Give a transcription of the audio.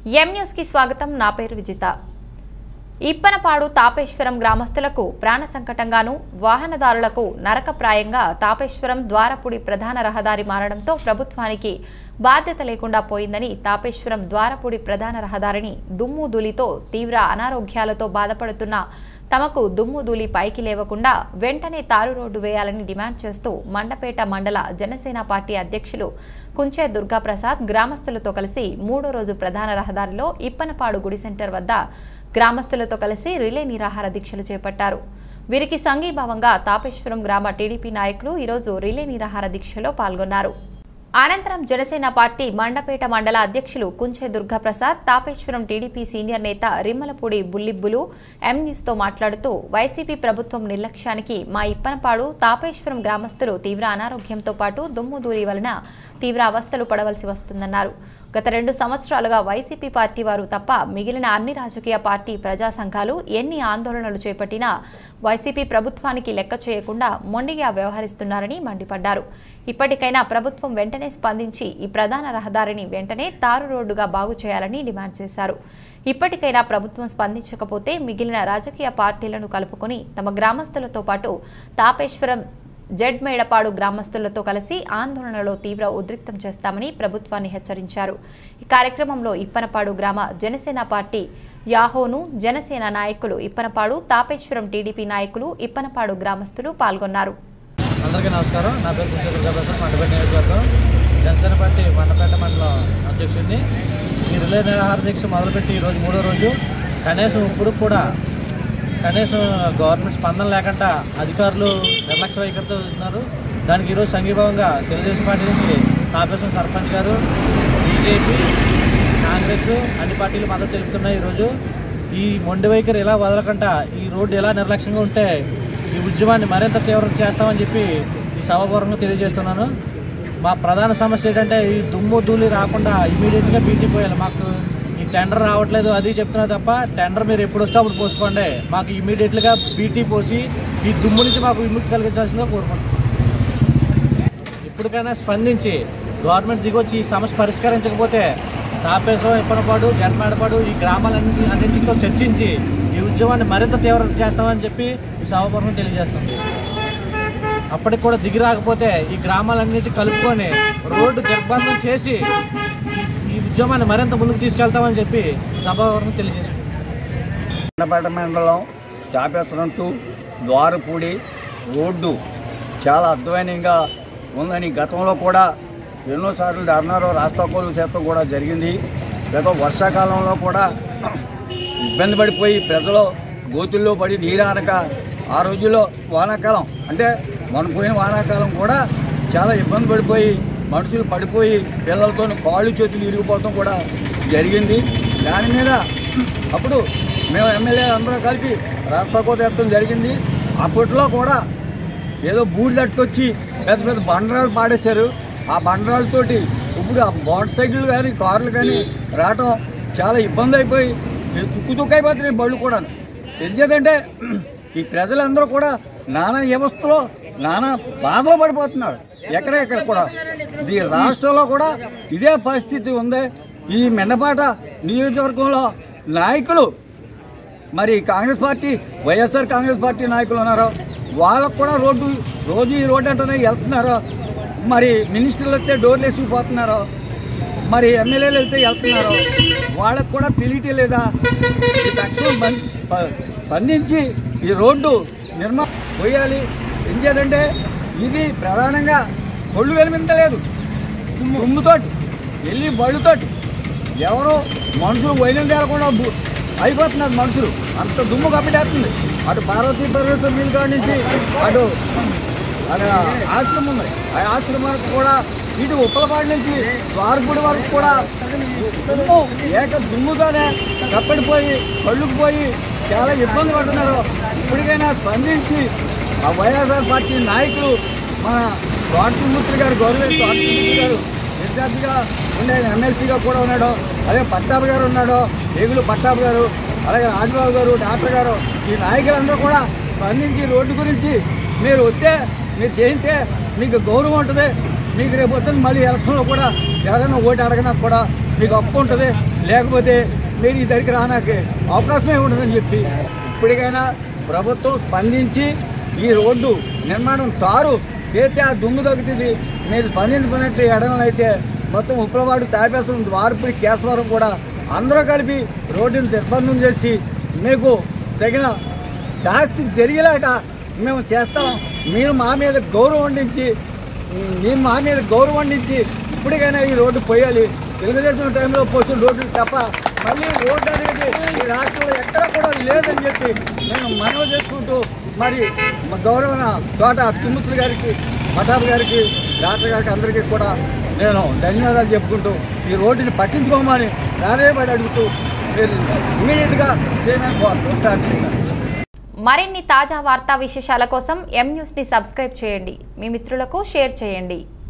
ఎం న్యూస్కి స్వాగతం నా పేరు విజిత ఇప్పనపాడు తాపేశ్వరం గ్రామస్తులకు ప్రాణ సంకటంగాను వాహనదారులకు నరకప్రాయంగా తాపేశ్వరం ద్వారపుడి ప్రధాన రహదారి మారడంతో ప్రభుత్వానికి బాధ్యత లేకుండా పోయిందని తాపేశ్వరం ద్వారపుడి ప్రధాన రహదారిని దుమ్ము ధూళితో తీవ్ర అనారోగ్యాలతో బాధపడుతున్న తమకు దుమ్ము ధూళి పైకి లేవకుండా వెంటనే తారు రోడ్డు వేయాలని డిమాండ్ చేస్తూ మండపేట మండల జనసేన పార్టీ అధ్యక్షులు కుంచే దుర్గాప్రసాద్ గ్రామస్తులతో కలిసి మూడో రోజు ప్రధాన రహదారిలో ఇప్పనపాడు గుడి సెంటర్ వద్ద గ్రామస్తులతో కలిసి రిలే నిరాహార దీక్షలు చేపట్టారు వీరికి సంఘీభావంగా తాపేశ్వరం గ్రామ టీడీపీ నాయకులు ఈరోజు రిలే నిరాహార దీక్షలో పాల్గొన్నారు అనంతరం జనసేన పార్టీ మండపేట మండల అధ్యక్షులు కుంచె దుర్గాప్రసాద్ తాపేశ్వరం టీడీపీ సీనియర్ నేత రిమ్మలపూడి బుల్లిబ్బులు ఎం న్యూస్తో మాట్లాడుతూ వైసీపీ ప్రభుత్వం నిర్లక్ష్యానికి మా ఇప్పనపాడు తాపేశ్వరం గ్రామస్తులు తీవ్ర అనారోగ్యంతో పాటు దుమ్ము దూరి వలన తీవ్ర అవస్థలు పడవలసి వస్తుందన్నారు గత రెండు సంవత్సరాలుగా వైసీపీ పార్టీ వారు తప్ప మిగిలిన అన్ని రాజకీయ పార్టీ ప్రజా సంఘాలు ఎన్ని ఆందోళనలు చేపట్టినా వైసీపీ ప్రభుత్వానికి లెక్క చేయకుండా మొండిగా వ్యవహరిస్తున్నారని మండిపడ్డారు ఇప్పటికైనా ప్రభుత్వం వెంటనే స్పందించి ఈ ప్రధాన రహదారిని వెంటనే తారు రోడ్డుగా బాగు చేయాలని డిమాండ్ చేశారు ఇప్పటికైనా ప్రభుత్వం స్పందించకపోతే మిగిలిన రాజకీయ పార్టీలను కలుపుకొని తమ గ్రామస్తులతో పాటు తాపేశ్వరం జడ్ మేడపాడు గ్రామస్తులతో కలిసి ఆందోళనలో తీవ్ర ఉద్రిక్తం చేస్తామని ప్రభుత్వాన్ని హెచ్చరించారు ఈ కార్యక్రమంలో ఇప్పనపాడు గ్రామ జనసేన పార్టీ యాహోను జనసేన నాయకులు ఇప్పనపాడు తాపేశ్వరం టీడీపీ నాయకులు ఇప్పనపాడు గ్రామస్తులు పాల్గొన్నారు అందరికీ నమస్కారం నా పేరు కుంటే దుర్గాప్రసాద్ మండపేట నియోజకవర్గం జనసేన పార్టీ మండపేట మండలం అధ్యక్షుడిని ఈ రిలే నిరాహార దీక్ష మొదలుపెట్టి ఈరోజు మూడో రోజు కనీసం ఇప్పుడు కూడా కనీసం గవర్నమెంట్ స్పందన లేకుండా అధికారులు నిర్లక్ష్య వైఖరితో ఉన్నారు దానికి ఈరోజు సంఘీభావంగా తెలుగుదేశం పార్టీ నుంచి తాపేశ్వరం సర్పంచ్ గారు బీజేపీ కాంగ్రెస్ అన్ని పార్టీలు మద్దతు తెలుపుతున్నాయి ఈరోజు ఈ మొండి వైఖరి ఇలా వదలకుండా ఈ రోడ్డు ఎలా నిర్లక్ష్యంగా ఉంటే ఈ ఉద్యమాన్ని మరింత తీవ్రం చేస్తామని చెప్పి ఈ సభాపూర్వకంగా తెలియజేస్తున్నాను మా ప్రధాన సమస్య ఏంటంటే ఈ దుమ్ము ధూళి రాకుండా ఇమీడియట్గా బీటీ పోయాలి మాకు ఈ టెండర్ రావట్లేదు అది చెప్తున్నా తప్ప టెండర్ మీరు ఎప్పుడు వస్తే అప్పుడు పోసుకోండి మాకు ఇమీడియట్గా బీటీ పోసి ఈ దుమ్ము నుంచి మాకు విముక్తి కలిగించాల్సిందిగా కోరుకుంటున్నాం ఇప్పటికైనా స్పందించి గవర్నమెంట్ దిగొచ్చి ఈ సమస్య పరిష్కరించకపోతే తాపేశ్వరం ఇప్పనపాడు జన్మేడపాడు ఈ గ్రామాలన్నింటి అన్నింటితో చర్చించి ఈ ఉద్యమాన్ని మరింత తీవ్రం చేస్తామని చెప్పి ఈ సభాపూర్వకం తెలియజేస్తుంది అప్పటికి కూడా దిగి రాకపోతే ఈ గ్రామాలన్నిటి కలుపుకొని రోడ్డు దిగ్బంధం చేసి ఈ ఉద్యమాన్ని మరింత ముందుకు తీసుకెళ్తామని చెప్పి సభాపూర్వకం తెలియజేస్తుంది కొండపేట మండలం చాపేశ్వరం టు ద్వారపూడి రోడ్డు చాలా అధ్వానంగా ఉందని గతంలో కూడా ఎన్నోసార్లు ధర్నాలో రాస్తాకోలు చేత కూడా జరిగింది గత వర్షాకాలంలో కూడా ఇబ్బంది పడిపోయి ప్రజలు గోతుల్లో పడి నీరానక ఆ రోజుల్లో వానాకాలం అంటే మన పోయిన వానాకాలం కూడా చాలా ఇబ్బంది పడిపోయి మనుషులు పడిపోయి పిల్లలతో కాళ్ళు చేతులు ఇరిగిపోవడం కూడా జరిగింది దాని మీద అప్పుడు మేము ఎమ్మెల్యే అందరం కలిపి రాస్తాకోత ఎత్తడం జరిగింది అప్పట్లో కూడా ఏదో బూడ్లు అట్టుకొచ్చి పెద్ద పెద్ద బండరాలు పాడేశారు ఆ బండరాలతోటి ఇప్పుడు ఆ మోటార్ సైకిళ్ళు కానీ కార్లు కానీ రావటం చాలా ఇబ్బంది అయిపోయి తుక్కు తుక్కు అయిపోతున్నాయి బళ్ళు కూడా ఎందుకంటే ఈ ప్రజలందరూ కూడా నానా వ్యవస్థలో నానా బాధలో పడిపోతున్నారు ఎక్కడెక్కడ కూడా ఈ రాష్ట్రంలో కూడా ఇదే పరిస్థితి ఉంది ఈ మెండపాట నియోజకవర్గంలో నాయకులు మరి Congress party YSR Congress party నాయకులు ఉన్నారు వాళ్ళకు కూడా రోడ్డు రోజు ఈ రోడ్డు అంటేనే వెళ్తున్నారు మరి మినిస్టర్లు వస్తే డోర్లు వేసుకుపోతున్నారు మరి ఎమ్మెల్యేలు వెళ్తే వెళ్తున్నారు వాళ్ళకు కూడా తెలియటం లేదా ఈ తక్షణం బం- ప- స్పందించి ఈ రోడ్డు నిర్మాణం పోయాలి ఎందుకంటే ఇది ప్రధానంగా ఒళ్ళు వెలిమించలేదు దుమ్ముతోటి వెళ్ళి బళ్ళుతోటి ఎవరు మనుషులు వైద్యం తేలకుండా బు- అయిపోతున్నారు మనుషులు అంత దుమ్ము కప్పిటేస్తుంది అటు పార్వతీ పర్వతం మీల్ కాడి నుంచి అటు అక్కడ ఆశ్రమం ఉంది ఆ ఆశ్రమానికి కూడా ఇటు ఉప్పలపాడు నుంచి ద్వారపూడి వరకు కూడా దుమ్ము ఏక దుమ్ముతోనే కప్పడిపోయి కళ్ళుకు పోయి చాలా ఇబ్బంది పడుతున్నారు ఇప్పటికైనా స్పందించి ఆ వైఎస్ఆర్ పార్టీ నాయకులు మన తోటమూర్తి గారు గౌరవ తోటమూర్తి గారు విద్యార్థిగా ఉండే ఎమ్మెల్సీగా కూడా ఉన్నాడు అదే పట్టాభి గారు ఉన్నాడు ఏగులు పట్టాభి గారు అలాగే రాజబాబు గారు డాక్టర్ గారు ఈ నాయకులందరూ కూడా స్పందించి రోడ్డు గురించి మీరు వస్తే మీరు చేయితే మీకు గౌరవం ఉంటుంది మీకు రేపు వస్తుంది మళ్ళీ ఎలక్షన్లో కూడా ఎవరైనా ఓటు అడగనా కూడా మీకు హక్కు ఉంటుంది లేకపోతే మీరు ఈ దగ్గరికి రానాకే అవకాశమే ఉండదని చెప్పి ఇప్పటికైనా ప్రభుత్వం స్పందించి ఈ రోడ్డు నిర్మాణం తారు చేస్తే ఆ దుమ్ము తగ్గుతుంది మీరు స్పందించుకున్నట్టు ఎడలైతే మొత్తం ఉప్పలవాడు తాపేశ్వరం ద్వారపురి కేశవరం కూడా అందరూ కలిపి రోడ్డును నిర్బంధం చేసి మీకు తగిన శాస్తి జరిగేలాగా మేము చేస్తాం మీరు మా మీద గౌరవం వండించి మేము మా మీద గౌరవం వండించి ఇప్పటికైనా ఈ రోడ్డు పోయాలి తెలుగుదేశం టైంలో పోసిన రోడ్లు తప్ప మళ్ళీ రోడ్డు అనేది ఈ రాష్ట్రంలో ఎక్కడ కూడా లేదని చెప్పి నేను మనవి చేసుకుంటూ మరి మా గౌరవ తోట తిమ్మతులు గారికి పటాబ్ గారికి డాక్టర్ గారికి అందరికీ కూడా నేను ధన్యవాదాలు చెప్పుకుంటూ ఈ రోడ్డుని పట్టించుకోమని ప్రాధాన్యపడి అడుగుతూ మీరు ఇమీడియట్గా చేయమని కోరుకుంటాను మరిన్ని తాజా వార్తా విశేషాల కోసం ఎం న్యూస్ని సబ్స్క్రైబ్ చేయండి మీ మిత్రులకు షేర్ చేయండి